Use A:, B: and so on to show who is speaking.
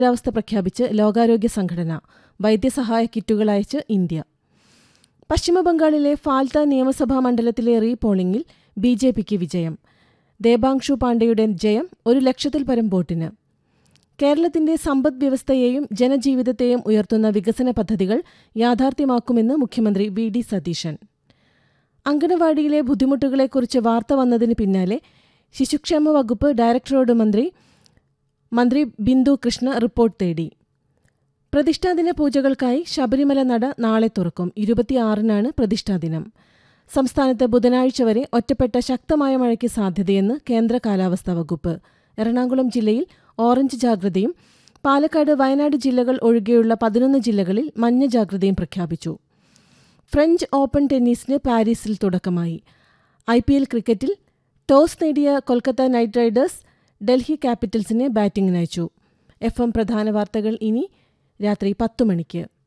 A: അടിയന്തരാവസ്ഥ പ്രഖ്യാപിച്ച് ലോകാരോഗ്യ സംഘടന വൈദ്യസഹായ കിറ്റുകൾ അയച്ച് ഇന്ത്യ പശ്ചിമബംഗാളിലെ ഫാൽത്ത നിയമസഭാ മണ്ഡലത്തിലെ റീ പോളിംഗിൽ ബി ജെ പിക്ക് വിജയം ദേബാങ്ഷു പാണ്ഡെയുടെ ജയം ഒരു ലക്ഷത്തിൽ പരം വോട്ടിന് കേരളത്തിന്റെ സമ്പദ് വ്യവസ്ഥയെയും ജനജീവിതത്തെയും ഉയർത്തുന്ന വികസന പദ്ധതികൾ യാഥാർത്ഥ്യമാക്കുമെന്ന് മുഖ്യമന്ത്രി വി ഡി സതീശൻ അങ്കണവാടിയിലെ ബുദ്ധിമുട്ടുകളെക്കുറിച്ച് വാർത്ത വന്നതിന് പിന്നാലെ ശിശുക്ഷേമ വകുപ്പ് ഡയറക്ടറോട് മന്ത്രി മന്ത്രി ബിന്ദു കൃഷ്ണ റിപ്പോർട്ട് തേടി പ്രതിഷ്ഠാദിന പൂജകൾക്കായി ശബരിമല നട നാളെ തുറക്കും ഇരുപത്തിയാറിനാണ് പ്രതിഷ്ഠാദിനം സംസ്ഥാനത്ത് ബുധനാഴ്ച വരെ ഒറ്റപ്പെട്ട ശക്തമായ മഴയ്ക്ക് സാധ്യതയെന്ന് കേന്ദ്ര കാലാവസ്ഥാ വകുപ്പ് എറണാകുളം ജില്ലയിൽ ഓറഞ്ച് ജാഗ്രതയും പാലക്കാട് വയനാട് ജില്ലകൾ ഒഴികെയുള്ള പതിനൊന്ന് ജില്ലകളിൽ മഞ്ഞ ജാഗ്രതയും പ്രഖ്യാപിച്ചു ഫ്രഞ്ച് ഓപ്പൺ ടെന്നീസിന് പാരീസിൽ തുടക്കമായി ഐ പി എൽ ക്രിക്കറ്റിൽ ടോസ് നേടിയ കൊൽക്കത്ത നൈറ്റ് റൈഡേഴ്സ് ഡൽഹി ക്യാപിറ്റൽസിനെ ബാറ്റിംഗിനയച്ചു എഫ് എം പ്രധാന വാർത്തകൾ ഇനി രാത്രി പത്തു മണിക്ക്